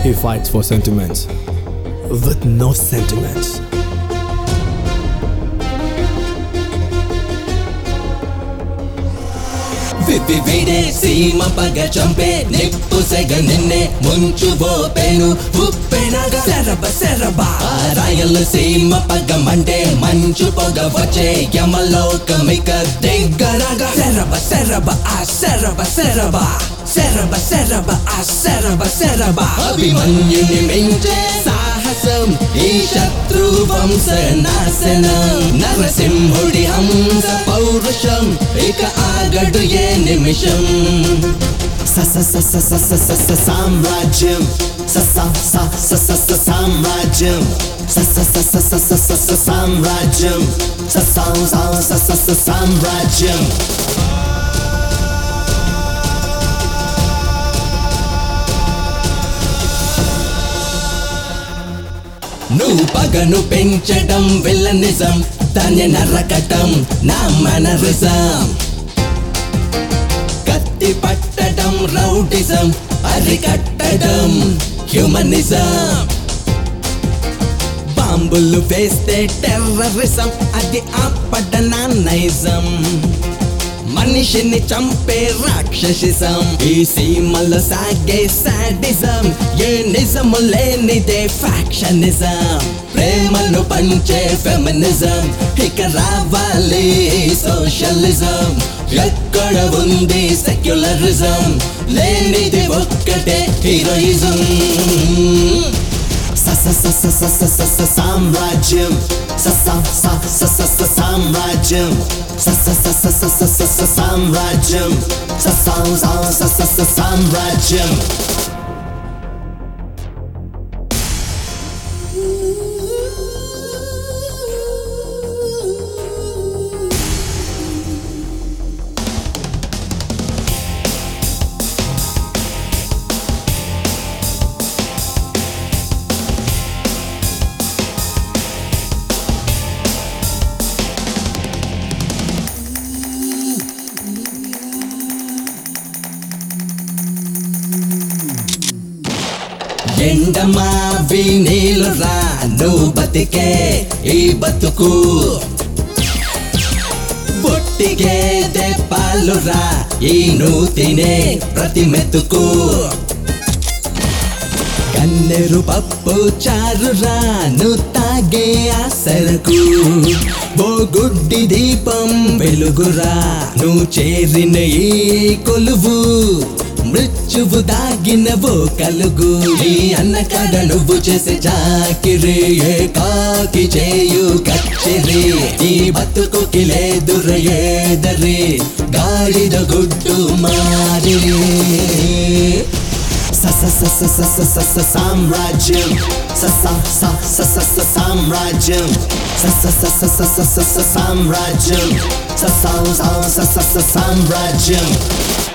He fights for sentiments with no sentiments. విప్పి వీడే సీమ పగ చంపే నిప్పు సెగ నిన్నే ముంచు బోపేను ఉప్పెనగా సెరబ సెరబ ఆ రాయల సీమ పగ మంటే మంచు పొగ వచ్చే యమలోకమిక దగ్గరగా సెరబ సెరబ ఆ సెరబ సెరబ సెరబ సెరబ ఆ సెరబ సెరబ అభిమన్యుని మించే సాహసం ఈ శత్రు వంశ నాశనం నరసింహుడి హంస పౌరుషం ఇక ఆగడు ఏ నిమిషం స స స స స స స స సామ్రాజ్యం స స స స స స సామ్రాజ్యం స స స స స స స స సామ్రాజ్యం స స స స స స సామ్రాజ్యం నువ్వు పగను పెంచడం విల్లనిజం దాన్ని నరకటం నా మనరిజం కత్తి పట్టడం రౌడిజం అరికట్టడం హ్యూమనిజం బాంబులు వేస్తే టెర్రరిజం అది ఆపడ నా నైజం మనిషిని చంపే రాక్షసిజం ఈ సీమల సాగే సాడిజం ఏ నిజము లేనిదే ఫ్యాక్షనిజం ప్రేమను పంచే ఫెమినిజం ఇక రావాలి సోషలిజం ఎక్కడ ఉంది సెక్యులరిజం లేనిది ఒక్కటే హీరోయిజం స స స స స స స స సామ్రాజ్యం స స స స స స సామ్రాజ్యం స స స స స స స స సామ్రాజ్యం స స స స స స సామ్రాజ్యం ఎండమావి నీళ్ళు రా నువ్వు బతికే ఈ బతుకు బొట్టిగేదే పాలు రా ఈ నువ్వు తినే ప్రతి మెతుకు కన్నెరు పప్పు చారురా నువ్వు తాగే ఆ సరకు ఓ గుడ్డి దీపం వెలుగురా నువ్వు చేరిన ఈ కొలువు మృత్యువు దాగిన ఓ కలుగు ఈ అన్నకాడ నువ్వు చేసే చాకిరి ఏ కాకి చేయు కచ్చిరి ఈ బతుకుకి లేదుర ఏదరి గాడిద గుడ్డు మారి స స స స స స స స సామ్రాజ్యం స స స స స స సామ్రాజ్యం స స స స స స స స సామ్రాజ్యం స స స స స స సామ్రాజ్యం